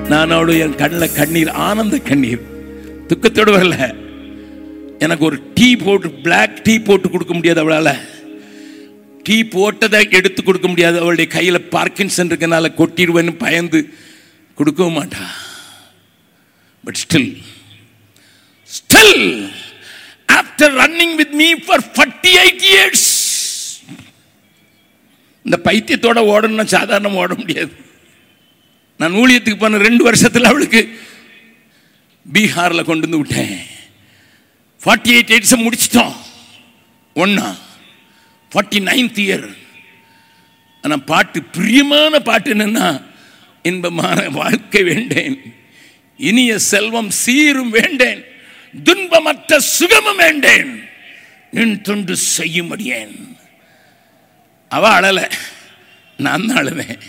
நான் அவளோட என் கண்ணில் கண்ணீர் ஆனந்த கண்ணீர் துக்கத்தோடு வரல எனக்கு ஒரு டீ போட்டு பிளாக் டீ போட்டு கொடுக்க முடியாது அவளால டீ போட்டதை எடுத்து கொடுக்க முடியாது அவளுடைய கையில் பார்க்கின்சன் இருக்கனால கொட்டிடுவேன்னு பயந்து கொடுக்கவும் மாட்டா but still still after running with me for forty eight years இந்த பைத்தியத்தோட ஓடணும்னா சாதாரண ஓட முடியாது நான் ஊழியத்துக்கு போன ரெண்டு வருஷத்தில் அவளுக்கு பீகாரில் கொண்டு வந்து விட்டேன் ஃபார்ட்டி எயிட் எயிட்ஸை முடிச்சிட்டோம் ஒன்றா ஃபார்ட்டி நைன்த் இயர் ஆனால் பாட்டு பிரியமான பாட்டு என்னன்னா இன்பமான வாழ்க்கை வேண்டேன் இனிய செல்வம் சீரும் வேண்டேன் துன்பமற்ற சுகமும் வேண்டேன் நின் தொண்டு செய்யும்படியேன் அவ அழல நான் தான் அழுவேன்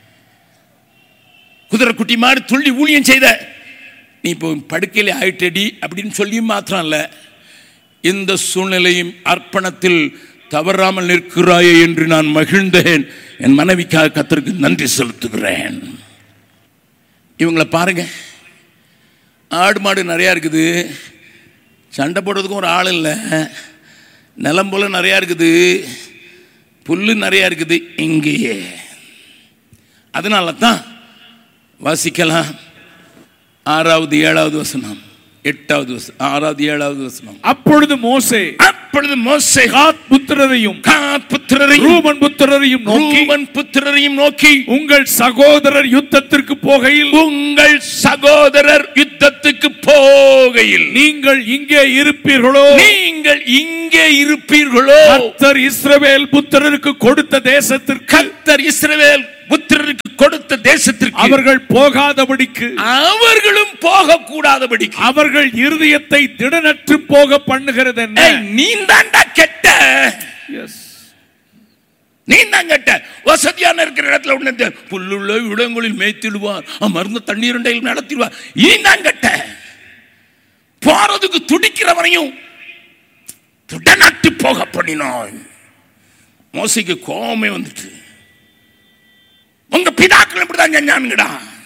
குதிரை குட்டி மாதிரி துள்ளி ஊழியம் செய்த நீ இப்போ படுக்கையில் ஆயிட்டடி அப்படின்னு சொல்லியும் மாத்திரம் இல்ல இந்த சூழ்நிலையும் அர்ப்பணத்தில் தவறாமல் நிற்கிறாயே என்று நான் மகிழ்ந்தேன் என் மனைவிக்காக கத்தருக்கு நன்றி செலுத்துகிறேன் இவங்கள பாருங்க ஆடு மாடு நிறையா இருக்குது சண்டை போடுறதுக்கும் ஒரு ஆள் இல்லை நிலம் போல நிறையா இருக்குது புல்லு நிறையா இருக்குது இங்கேயே அதனால தான் வாசிக்கலாம் ஆறாவது ஏழாவது வசனம் எட்டாவது வசனம் ஆறாவது ஏழாவது வசனம் அப்பொழுது மோசே அப்பொழுது மோசே காத் புத்திரரையும் காத் புத்திரரையும் ரூபன் புத்திரரையும் நோக்கி ரூபன் புத்திரரையும் நோக்கி உங்கள் சகோதரர் யுத்தத்திற்கு போகையில் உங்கள் சகோதரர் யுத்தத்துக்கு போகையில் நீங்கள் இங்கே இருப்பீர்களோ நீங்கள் இங்கே இருப்பீர்களோ கர்த்தர் இஸ்ரவேல் புத்திரருக்கு கொடுத்த தேசத்திற்கு கர்த்தர் இஸ்ரவேல் புத்திரருக்கு கொடுத்த தேசத்திற்கு அவர்கள் போகாதபடிக்கு அவர்களும் போக கூடாதபடிக்கு அவர்கள் இருதயத்தை திடனற்று போக பண்ணுகிறது என்ன ஏய், நீ தாண்டா கெட்ட Yes. நீ தான் கெட்ட வசதியான இருக்கிற இடத்துல உடனே புல்லுள்ள இடங்களில் மேய்த்திடுவார் மருந்து தண்ணீருண்டையில் நடத்திடுவார் நீ தான் கெட்ட போறதுக்கு துடிக்கிறவனையும் துடநட்டு போக பண்ணினான் மோசைக்கு கோபமே வந்துட்டு உங்க பிதாக்கள் இப்படிதான் செஞ்சானுங்கடா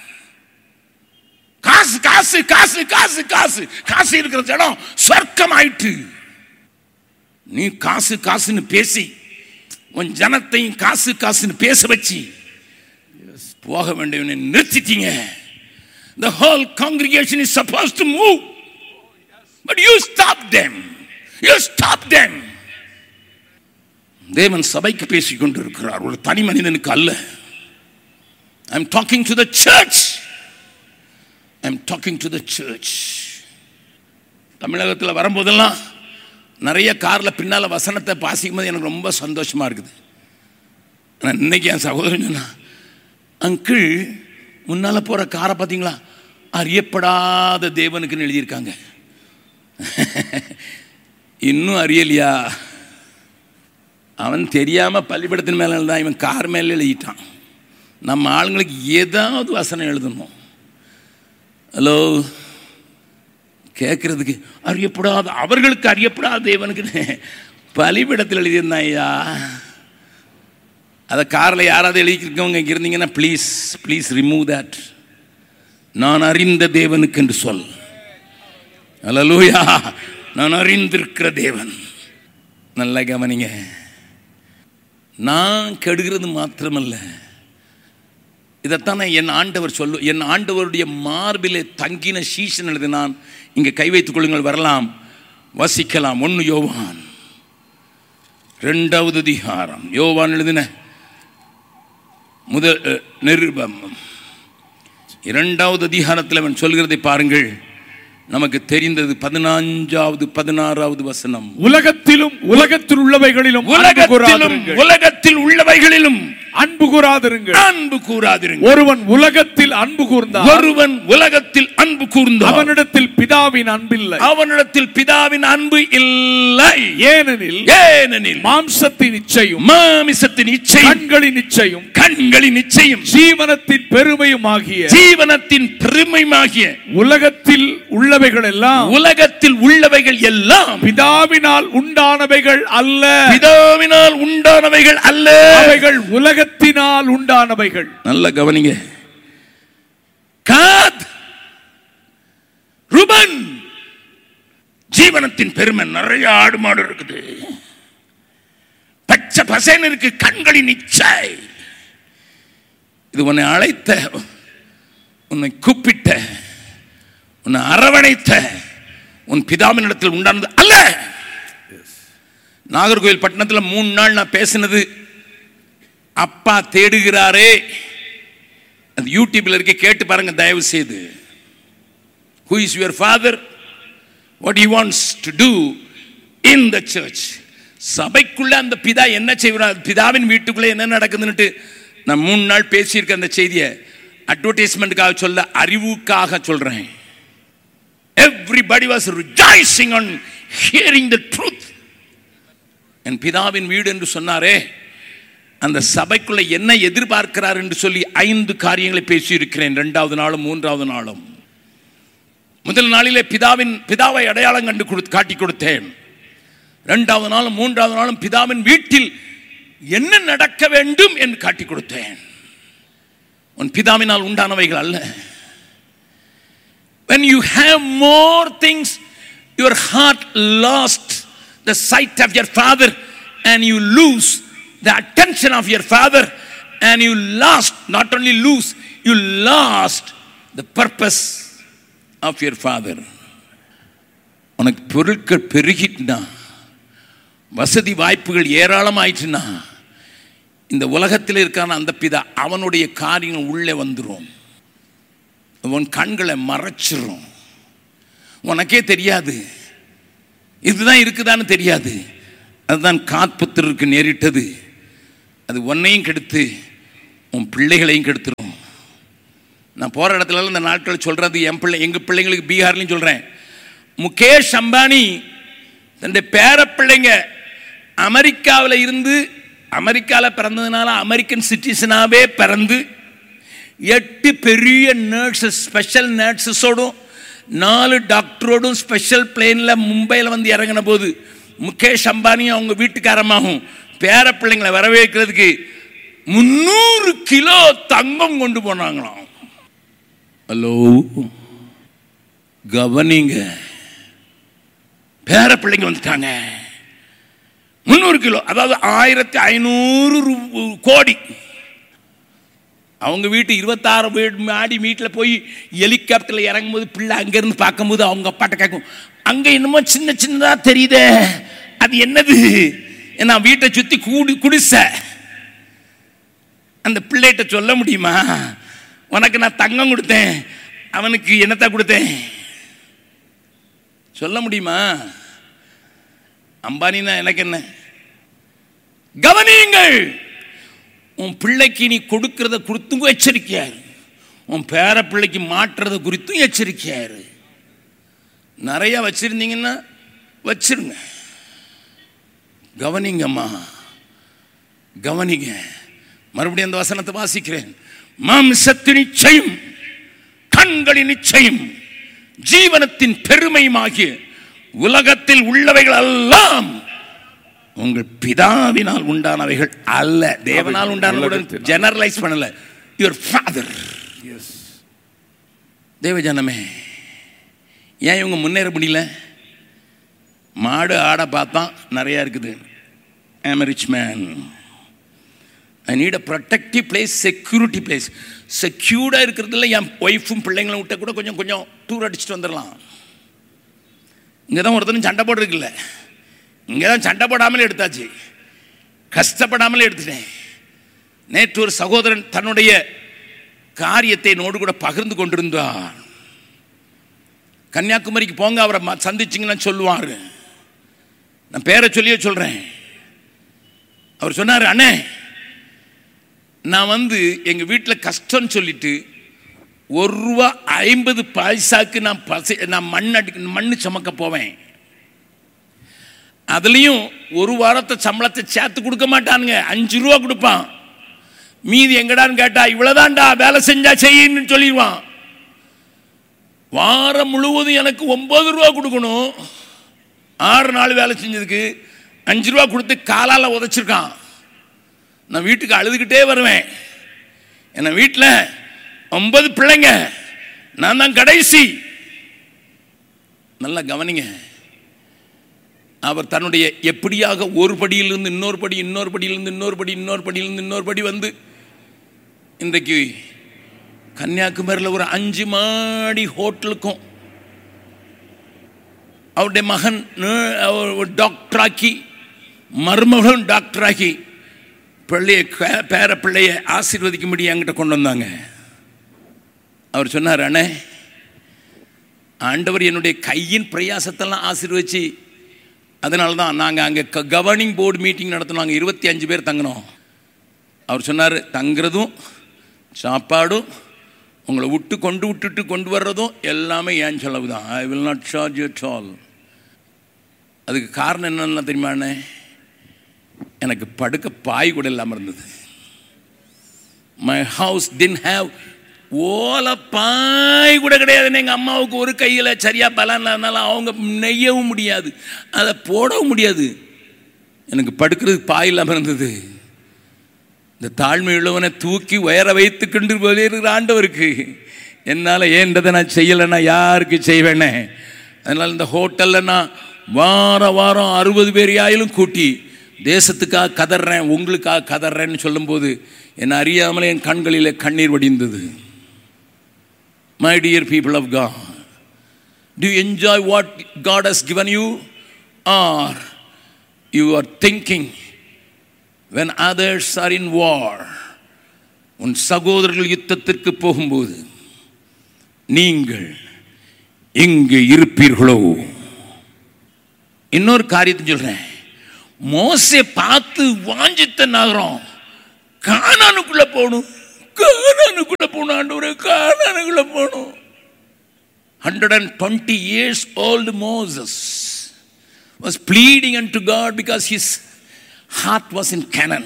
காசு காசு காசு காசு காசு காசு இருக்கிற இடம் சொர்க்கம் ஆயிட்டு நீ காசு காசுன்னு பேசி உன் ஜனத்தையும் காசு காசுன்னு பேச வச்சு போக வேண்டியவனை நிறுத்திட்டீங்க The whole congregation is supposed to move. But you stop them. You stop them. தேவன் சபைக்கு பேசிக் கொண்டிருக்கிறார் ஒரு தனி மனிதனுக்கு அல்ல I am talking to the church I am talking to the church தமிழகத்தில் வரும்போதெல்லாம் நிறைய காரில் பின்னால் வசனத்தை வாசிக்கும் போது எனக்கு ரொம்ப சந்தோஷமாக இருக்குது ஆனால் இன்னைக்கு என் சகோதரன் சொன்னா அங்கிள் முன்னால் போகிற காரை பார்த்தீங்களா அறியப்படாத தேவனுக்குன்னு எழுதியிருக்காங்க இன்னும் அறியலையா அவன் தெரியாமல் பள்ளிப்படத்தின் மேலே தான் இவன் கார் மேலே எழுதிட்டான் நம்ம ஆளுங்களுக்கு ஏதாவது வசனம் எழுதணும் ஹலோ கேட்கறதுக்கு அறியப்படாத அவர்களுக்கு அறியப்படாத தேவனுக்கு பலிபிடத்தில் எழுதியிருந்தான் ஐயா அதை காரில் யாராவது எழுதியிருக்கவங்க இங்கே இருந்தீங்கன்னா ப்ளீஸ் ப்ளீஸ் ரிமூவ் தட் நான் அறிந்த தேவனுக்கு என்று சொல் அல்லூயா நான் அறிந்திருக்கிற தேவன் நல்லா கவனிங்க நான் கெடுகிறது மாத்திரமல்ல இதைத்தான் நான் என் ஆண்டவர் சொல்லு என் ஆண்டவருடைய மார்பிலே தங்கின சீசன் எழுதினான் இங்கே கை வைத்துக் கொள்ளுங்கள் வரலாம் வசிக்கலாம் ஒன்று யோவான் ரெண்டாவது அதிகாரம் யோவான் எழுதின முதல் அஹ், நிருபம் இரண்டாவது அதிகாரத்தில் அவன் சொல்கிறதை பாருங்கள் நமக்கு தெரிந்தது பதினான்காவது பதினாறாவது வசனம் உலகத்திலும் உலகத்தில் உள்ளவைகளிலும் அன்பு உலகத்திலும் கூறாதிருங்கள். உலகத்தில் உள்ளவைகளிலும் அன்பு கூறாதிருங்கள் அன்பு கூறாதிருங்கள் ஒருவன் உலகத்தில் அன்பு கூர்ந்தால் ஒருவன் உலகத்தில் அன்பு கூர்ந்தான் அவனிடத்தில் பிதாவின் அன்பில்லை அவனிடத்தில் பிதாவின் அன்பு இல்லை ஏனெனில் ஏனெனில் மாம்சத்தின் இச்சையும் மாமிசத்தின் இச்சை கண்களின் இச்சையும் கண்களின் நிச்சயம் ஜீவனத்தின் பெருமையும் ஆகிய ஜீவனத்தின் பெருமையுமாகிய உலகத்தில் உள்ளவைகள் எல்லாம் உலகத்தில் உள்ளவைகள் எல்லாம் பிதாவினால் உண்டானவைகள் அல்ல பிதாவினால் உண்டானவைகள் அல்ல அவைகள் உலகத்தினால் உண்டானவைகள் நல்ல கவனிங்க God ஜீவனத்தின் பெருமை நிறைய ஆடு மாடு இருக்குது பச்சை பசேன்னு இருக்கு கண்களின் இச்சை இது உன்னை அழைத்த உன்னை கூப்பிட்ட உன்னை அரவணைத்த உன் பிதாவின் இடத்தில் உண்டானது அல்ல நாகர்கோவில் பட்டணத்தில் மூணு நாள் நான் பேசினது அப்பா தேடுகிறாரே அது யூடியூப்ல இருக்க கேட்டு பாருங்க தயவு செய்து who is your father what you wants to do in the church சபைக்குள்ள அந்த பிதா என்ன செய்வார் பிதாவின் வீட்டுக்குள்ள என்ன நடக்குதுன்னுட்டு நான் மூணு நாள் பேசியிருக்க அந்த செய்தியை அட்வர்டைஸ்மெண்ட்டுக்காக சொல்ல அறிவுக்காக சொல்றேன் everybody was rejoicing on hearing the truth என் பிதாவின் வீடு என்று சொன்னாரே அந்த சபைக்குள்ள என்ன எதிர்பார்க்கிறார் என்று சொல்லி ஐந்து காரியங்களை பேசியிருக்கிறேன் ரெண்டாவது நாளும் மூன்றாவது நாளும் முதல் நாளிலே பிதாவின் பிதாவை அடையாளம் கண்டு கொடு காட்டி கொடுத்தேன் ரெண்டாவது நாளும் மூன்றாவது நாளும் பிதாவின் வீட்டில் என்ன நடக்க வேண்டும் என்று காட்டி கொடுத்தேன் உன் பிதாவினால் உண்டானவைகள் அல்ல when you have more things your heart lost the sight of your father and you lose the attention of your father and you lost not only lose you lost the purpose of your father உனக்கு பொருட்கள் பெருகிட்டுனா வசதி வாய்ப்புகள் ஏராளமாயிட்டுனா இந்த உலகத்தில் இருக்கான அந்த பிதா அவனுடைய காரியங்கள் உள்ளே வந்துடும் உன் கண்களை மறைச்சிரும் உனக்கே தெரியாது இதுதான் இருக்குதான்னு தெரியாது அதுதான் காத்புத்திரருக்கு நேரிட்டது அது உன்னையும் கெடுத்து உன் பிள்ளைகளையும் கெடுத்துரும் நான் போகிற இடத்துல இந்த நாட்கள் சொல்கிறது என் பிள்ளை எங்கள் பிள்ளைங்களுக்கு பீகார்லையும் சொல்கிறேன் முகேஷ் அம்பானி தன்னுடைய பேர பிள்ளைங்க அமெரிக்காவில் இருந்து அமெரிக்காவில் பிறந்ததுனால அமெரிக்கன் சிட்டிசனாகவே பிறந்து எட்டு பெரிய நர்ஸஸ் ஸ்பெஷல் நர்ஸஸோடும் நாலு டாக்டரோடும் ஸ்பெஷல் பிளேனில் மும்பையில் வந்து இறங்கின போது முகேஷ் அம்பானியும் அவங்க வீட்டுக்காரமாகும் பேர பிள்ளைங்களை வரவேற்கிறதுக்கு முந்நூறு கிலோ தங்கம் கொண்டு போனாங்களாம் ஹலோ கவனிங்க பேர பிள்ளைங்க வந்துட்டாங்க முந்நூறு கிலோ அதாவது ஆயிரத்தி ஐநூறு ரூ- கோடி அவங்க வீட்டு இருபத்தாறு வீடு மாடி வீட்டில் போய் ஹெலிகாப்டரில் இறங்கும்போது பிள்ளை அங்கேருந்து பார்க்கும்போது அவங்க அப்பாட்ட கேட்கும் அங்கே என்னமோ சின்ன சின்னதாக தெரியுதே அது என்னது நான் வீட்டை சுற்றி கூடி குடிசை அந்த பிள்ளைகிட்ட சொல்ல முடியுமா உனக்கு நான் தங்கம் கொடுத்தேன் அவனுக்கு என்னத்தை கொடுத்தேன் சொல்ல முடியுமா அம்பானினா எனக்கு என்ன கவனியுங்கள் உன் பிள்ளைக்கு நீ கொடுக்கறத குறித்தும் எச்சரிக்கையாரு உன் பேர பிள்ளைக்கு மாற்றுறத குறித்தும் எச்சரிக்கையாரு நிறைய வச்சிருந்தீங்கன்னா வச்சிருங்க கவனிங்கம்மா கவனிங்க மறுபடியும் அந்த வசனத்தை வாசிக்கிறேன் மாம்சத்தின் நிச்சயம் கண்களின் நிச்சயம் ஜீவனத்தின் பெருமையுமாகிய உலகத்தில் உள்ளவைகள் எல்லாம் உங்கள் பிதாவினால் உண்டானவைகள் அல்ல தேவனால் உண்டான ஜெனரலைஸ் பண்ணல யுவர் ஃபாதர் தேவ ஜனமே ஏன் இவங்க முன்னேற முடியல மாடு ஆட பார்த்தா நிறையா இருக்குது I'm rich man I need a protective place security place செக்யூர்டாக இருக்கிறதுல என் ஒய்ஃபும் பிள்ளைங்களும் விட்ட கூட கொஞ்சம் கொஞ்சம் டூர் அடிச்சுட்டு வந்துடலாம் இங்கே தான் ஒருத்தனும் சண்டை போடுறதுக்கு இங்கே தான் சண்டை போடாமலே எடுத்தாச்சு கஷ்டப்படாமலே எடுத்துட்டேன் நேற்று ஒரு சகோதரன் தன்னுடைய காரியத்தை என்னோடு கூட பகிர்ந்து கொண்டிருந்தார் கன்னியாகுமரிக்கு போங்க அவரை ம- சந்திச்சிங்கன்னா சொல்லுவார் நான் பேரை சொல்லியே சொல்கிறேன் அவர் சொன்னார் அண்ணே நான் வந்து எங்கள் வீட்டில் கஷ்டம்னு சொல்லிட்டு ஒரு ரூபா ஐம்பது பைசாக்கு நான் பசி நான் மண் அடி மண் சுமக்க போவேன் அதுலேயும் ஒரு வாரத்தை சம்பளத்தை சேர்த்து கொடுக்க மாட்டானுங்க அஞ்சு ரூபா கொடுப்பான் மீதி எங்கடான்னு கேட்டா இவ்வளோதான்டா வேலை செஞ்சா செய்யின்னு சொல்லிடுவான் வாரம் முழுவதும் எனக்கு ஒன்பது ரூபா கொடுக்கணும் ஆறு நாள் வேலை செஞ்சதுக்கு அஞ்சு ரூபா கொடுத்து காலால் உதைச்சிருக்கான் நான் வீட்டுக்கு அழுதுகிட்டே வருவேன் என்ன வீட்டில் ஒன்பது பிள்ளைங்க நான் தான் கடைசி நல்லா கவனிங்க அவர் தன்னுடைய எப்படியாக ஒரு படியிலிருந்து இன்னொரு படி இன்னொரு படியிலிருந்து இன்னொரு படி இன்னொரு படியிலிருந்து இன்னொரு படி வந்து இன்றைக்கு கன்னியாகுமரியில் ஒரு அஞ்சு மாடி ஹோட்டலுக்கும் அவருடைய மகன் நே- அவர் டாக்டராக்கி மருமகன் டாக்டராக்கி பிள்ளைய கே- பேர பிள்ளைய ஆசீர்வதிக்கும்படி என்கிட்ட கொண்டு வந்தாங்க அவர் சொன்னார் அண்ணே ஆண்டவர் என்னுடைய கையின் பிரயாசத்தெல்லாம் ஆசீர்வச்சு அதனால தான் நாங்கள் அங்கே கவர்னிங் போர்டு மீட்டிங் நடத்தினோம் இருபத்தி அஞ்சு பேர் தங்கினோம் அவர் சொன்னார் தங்குறதும் சாப்பாடும் உங்களை விட்டு கொண்டு விட்டுட்டு கொண்டு வர்றதும் எல்லாமே ஏன் செலவு தான் I will not charge you all அதுக்கு காரணம் என்னன்னு தெரியுமா அண்ணே? எனக்கு படுக்க பாய் கூட இல்லாமல் இருந்தது மை ஹவுஸ் டின் ஹேவ் ஓலை பாய் கூட கிடையாது எங்கள் அம்மாவுக்கு ஒரு கையில் சரியாக பலம் இல்லாதனால அவங்க நெய்யவும் முடியாது அதை போடவும் முடியாது எனக்கு படுக்கிறதுக்கு பாய் இல்லாமல் இருந்தது இந்த தாழ்மை உள்ளவனை தூக்கி உயர வைத்து கொண்டு போயிருக்கிற ஆண்டவருக்கு என்னால் ஏன்றதை நான் செய்யலைன்னா யாருக்கு செய்வேனே அதனால் இந்த ஹோட்டலில் நான் வார வாரம் அறுபது பேர் ஆயிலும் கூட்டி தேசத்துக்காக கதறேன் உங்களுக்காக கதறேன்னு சொல்லும்போது என்னை அறியாமலே என் கண்களிலே கண்ணீர் வடிந்தது my dear people of God to enjoy what God has given you are you are thinking when others are in war உன் சகோதரர்கள் யுத்தத்திற்கு போகும்போது நீங்கள் இங்கு இருப்பீர்களோ இன்னொரு காரியத்தை சொல்றேன் மோசே பார்த்து வாஞ்சித்த நகரம் கானானுக்குள்ள போகணும் கானானுக்குள்ள போகணும் ஆண்டவரே கானானுக்குள்ள போகணும் hundred and twenty years old Moses was pleading unto God because his heart was in Canaan.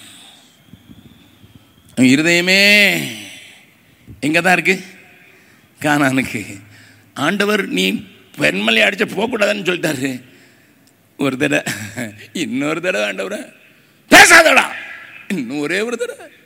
அவன் இருதயமே எங்கே தான் இருக்கு கானானுக்கு ஆண்டவர் நீ பெண்மலை அடிச்ச போகக்கூடாதுன்னு சொல்லிட்டாரு ஒரு தடவை இன்னொரு தடவை ஆண்டவரை பேசாதடா இன்னும் ஒரே ஒரு தடவை